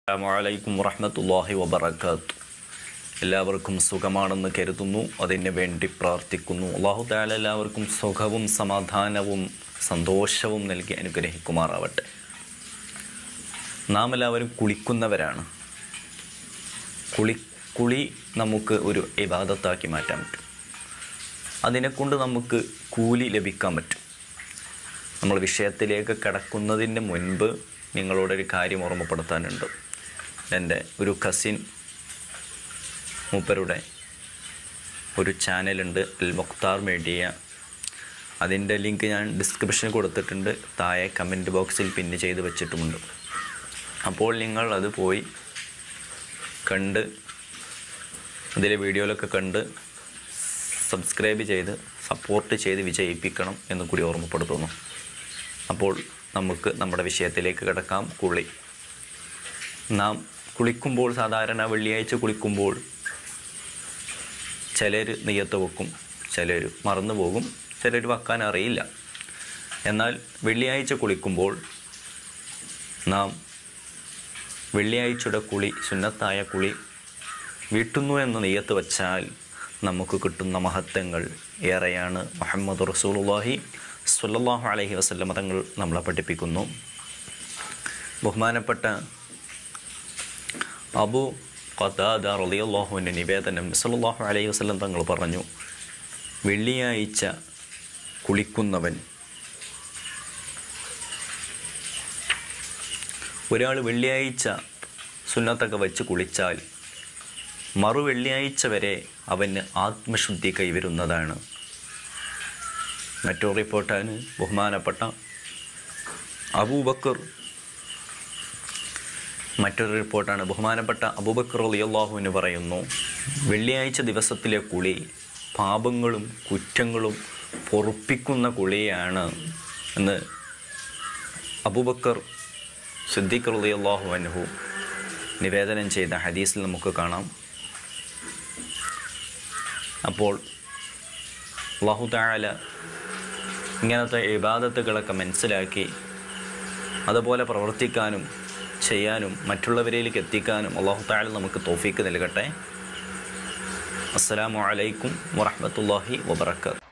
അസ്സാമലൈക്കും വറഹമത്തല്ലാഹി വബർക്കാത്തു എല്ലാവർക്കും സുഖമാണെന്ന് കരുതുന്നു അതിന് വേണ്ടി പ്രാർത്ഥിക്കുന്നു അള്ളാഹു താല എല്ലാവർക്കും സുഖവും സമാധാനവും സന്തോഷവും നൽകി അനുഗ്രഹിക്കുമാറാവട്ടെ നാം എല്ലാവരും കുളിക്കുന്നവരാണ് കുളി കുളി നമുക്ക് ഒരു ഇബാദത്താക്കി മാറ്റാൻ പറ്റും അതിനെക്കൊണ്ട് നമുക്ക് കൂലി ലഭിക്കാൻ പറ്റും നമ്മൾ വിഷയത്തിലേക്ക് കടക്കുന്നതിന് മുൻപ് നിങ്ങളോടൊരു കാര്യം ഓർമ്മപ്പെടുത്താനുണ്ട് എൻ്റെ ഒരു കസിൻ മൂപ്പരുടെ ഒരു ചാനലുണ്ട് അൽ മുഖ്താർ മീഡിയ അതിൻ്റെ ലിങ്ക് ഞാൻ ഡിസ്ക്രിപ്ഷനിൽ കൊടുത്തിട്ടുണ്ട് താഴെ കമൻറ്റ് ബോക്സിൽ പിന്ന് ചെയ്ത് വെച്ചിട്ടുമുണ്ട് അപ്പോൾ നിങ്ങൾ അത് പോയി കണ്ട് അതിലെ വീഡിയോയിലൊക്കെ കണ്ട് സബ്സ്ക്രൈബ് ചെയ്ത് സപ്പോർട്ട് ചെയ്ത് വിജയിപ്പിക്കണം എന്ന് കൂടി ഓർമ്മപ്പെടുത്തുന്നു അപ്പോൾ നമുക്ക് നമ്മുടെ വിഷയത്തിലേക്ക് കിടക്കാം കുളി നാം കുളിക്കുമ്പോൾ സാധാരണ വെള്ളിയാഴ്ച കുളിക്കുമ്പോൾ ചിലർ നെയ്യത്ത് വെക്കും ചിലർ മറന്നു പോകും ചിലർ വെക്കാൻ അറിയില്ല എന്നാൽ വെള്ളിയാഴ്ച കുളിക്കുമ്പോൾ നാം വെള്ളിയാഴ്ചയുടെ കുളി സുന്നത്തായ കുളി വീട്ടുന്നു എന്ന് നെയ്യത്ത് വച്ചാൽ നമുക്ക് കിട്ടുന്ന മഹത്വങ്ങൾ ഏറെയാണ് മുഹമ്മദ് റസൂലുള്ളാഹി സ്വല്ലല്ലാഹു അലൈഹി വസല്ലമ തങ്ങൾ നമ്മളെ പഠിപ്പിക്കുന്നു ബഹുമാനപ്പെട്ട അബു ഖതാദ റളിയല്ലാഹുവിൻ്റെ നിവേദനം സല്ലല്ലാഹു അലൈഹി വസല്ലം തങ്ങൾ പറഞ്ഞു വെള്ളിയാഴ്ച കുളിക്കുന്നവൻ ഒരാൾ വെള്ളിയാഴ്ച സുന്നത്തൊക്കെ വെച്ച് കുളിച്ചാൽ മറു വെള്ളിയാഴ്ച വരെ അവന് ആത്മശുദ്ധി കൈവരുന്നതാണ് മറ്റൊരു റിപ്പോർട്ടാണ് ബഹുമാനപ്പെട്ട അബൂബക്കർ മറ്റൊരു റിപ്പോർട്ടാണ് ബഹുമാനപ്പെട്ട അബൂബക്കർ അലിയല്ലാഹുവിന് പറയുന്നു വെള്ളിയാഴ്ച ദിവസത്തിലെ കുളി പാപങ്ങളും കുറ്റങ്ങളും പൊറുപ്പിക്കുന്ന കുളിയാണ് എന്ന് അബൂബക്കർ സിദ്ദീഖ് റളിയല്ലാഹു അൻഹു നിവേദനം ചെയ്ത ഹദീസിൽ നമുക്ക് കാണാം അപ്പോൾ അള്ളാഹു താല ഇങ്ങനത്തെ ഇബാദത്തുകളൊക്കെ മനസ്സിലാക്കി അതുപോലെ പ്രവർത്തിക്കാനും ചെയ്യാനും മറ്റുള്ളവരിലേക്ക് എത്തിക്കാനും അള്ളാഹു താല നമുക്ക് തോഫീക്ക് നൽകട്ടെ അസ്സലാമു അലൈക്കും വറഹ്മത്തുള്ളാഹി വബറകാതുഹു